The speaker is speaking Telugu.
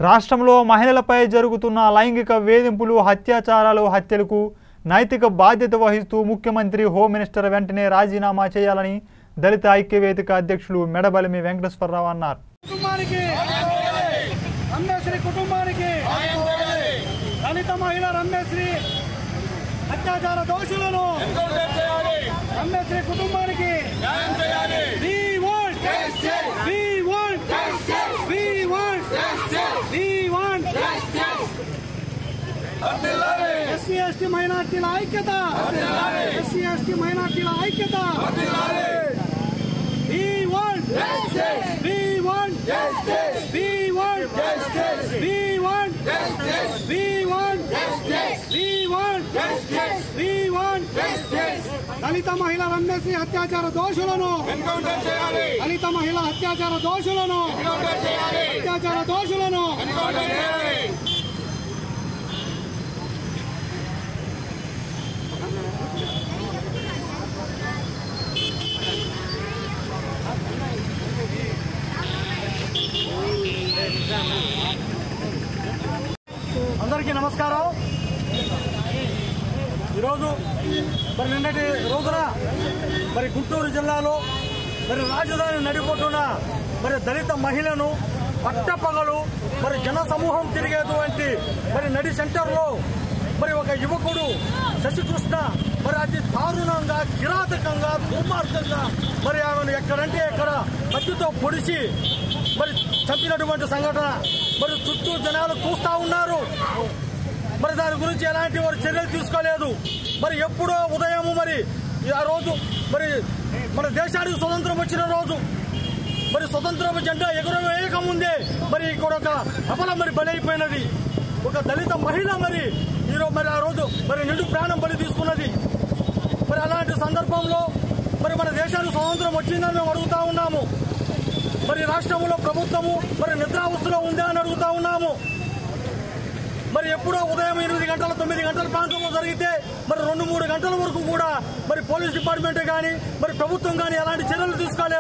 రాష్ట్రంలో మహిళలపై జరుగుతున్న లైంగిక వేధింపులు అత్యాచారాలు హత్యలకు నైతిక బాధ్యత వహిస్తూ ముఖ్యమంత్రి హోమ్ మినిస్టర్ వెంటనే రాజీనామా చేయాలని దళిత ఐక్యవేదిక అధ్యక్షులు మెడబలిమి వెంకటేశ్వరరావు అన్నారు కుటుంబానికి రమ్యశ్రీ కుటుంబానికి దళిత మహిళ రమ్యశ్రీ అత్యాచార దోషులను రమ్యశ్రీ కుటుంబానికి We want We want We want We want SC ST మైనార్టీల ఐక్యత ఎస్సీ ఎస్టీ మైనార్టీల ఐక్యత We want We want We want We want We want We want We want దళిత మహిళ రమ్యశ్రీ అత్యాచార దోషులను దళిత మహిళ అత్యాచార దోషులను అత్యాచార దోషులను అందరికీ నమస్కారం ఈరోజు మరి నిన్నటి రోజున మరి గుంటూరు జిల్లాలో మరి రాజధాని నడిపోతున్న మరి దళిత మహిళను పట్టపగలు మరి జన సమూహం తిరిగేటువంటి మరి నడి సెంటర్లో మరి ఒక యువకుడు శశికృష్ణ మరి అతి దారుణంగా కిరాతకంగా దుర్మార్గంగా మరి ఆమెను ఎక్కడంటే ఎక్కడ కత్తితో పొడిచి మరి చంపినటువంటి సంఘటన మరి చుట్టూ జనాలు చూస్తా ఉన్నారు మరి దాని గురించి ఎలాంటి వారు చర్యలు తీసుకోలేదు మరి ఎప్పుడో ఉదయం మరి ఆ రోజు మరి మన దేశానికి స్వతంత్రం వచ్చిన రోజు మరి స్వతంత్రం జెండా ఎగురవేయక ముందే మరి ఇక్కడ ఒక అపల మరి బలైపోయినది ఒక దళిత మహిళ మరి ఈరోజు మరి ఆ రోజు మరి నిండు ప్రాణం బలి తీసుకున్నది మరి అలాంటి సందర్భంలో మరి మన దేశానికి స్వతంత్రం వచ్చిందని మేము అడుగుతా ఉన్నాము మరి రాష్ట్రంలో ప్రభుత్వము మరి నిద్రావస్థలో ఉందా అని అడుగుతా ఉన్నాము మరి ఎప్పుడో ఉదయం ఎనిమిది గంటల తొమ్మిది గంటల ప్రాంతంలో జరిగితే మరి రెండు మూడు గంటల వరకు కూడా మరి పోలీస్ డిపార్ట్మెంట్ కానీ మరి ప్రభుత్వం కానీ ఎలాంటి చర్యలు తీసుకోలేదు